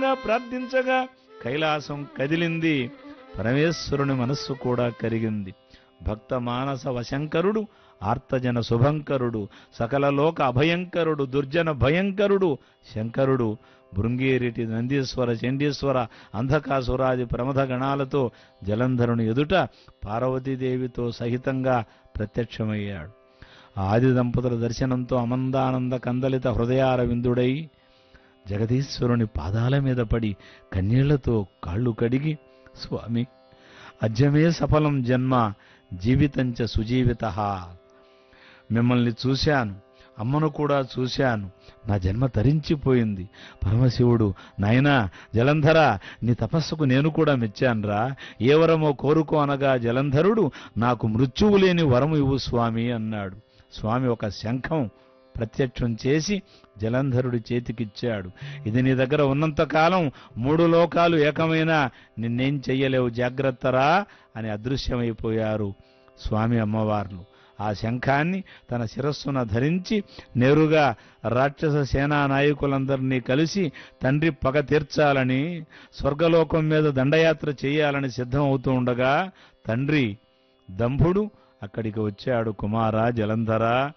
విధంగా ప్రార్థించగా కైలాసం కదిలింది పరమేశ్వరుని మనస్సు కూడా కరిగింది భక్త మానస వశంకరుడు ఆర్తజన శుభంకరుడు సకల లోక అభయంకరుడు దుర్జన భయంకరుడు శంకరుడు భృంగేరిటి నందీశ్వర చండీశ్వర అంధకాసురాది ప్రమథ గణాలతో జలంధరుని ఎదుట పార్వతీదేవితో సహితంగా ప్రత్యక్షమయ్యాడు ఆ ఆది దంపతుల దర్శనంతో అమందానంద కందలిత హృదయార విందుడై జగదీశ్వరుని పాదాల మీద పడి కన్నీళ్లతో కాళ్ళు కడిగి స్వామి అజ్యమే సఫలం జన్మ జీవితంచ సుజీవిత మిమ్మల్ని చూశాను అమ్మను కూడా చూశాను నా జన్మ తరించిపోయింది పరమశివుడు నాయనా జలంధర నీ తపస్సుకు నేను కూడా మెచ్చానురా ఏ వరమో కోరుకో అనగా జలంధరుడు నాకు మృత్యువు లేని వరము ఇవ్వు స్వామి అన్నాడు స్వామి ఒక శంఖం ప్రత్యక్షం చేసి జలంధరుడి చేతికిచ్చాడు ఇది నీ దగ్గర ఉన్నంత కాలం మూడు లోకాలు ఏకమైనా నిన్నేం చెయ్యలేవు జాగ్రత్తరా అని అదృశ్యమైపోయారు స్వామి అమ్మవార్లు ఆ శంఖాన్ని తన శిరస్సున ధరించి నేరుగా రాక్షస సేనా నాయకులందరినీ కలిసి తండ్రి పగ తీర్చాలని స్వర్గలోకం మీద దండయాత్ర చేయాలని సిద్ధం అవుతూ ఉండగా తండ్రి దంభుడు అక్కడికి వచ్చాడు కుమారా జలంధరా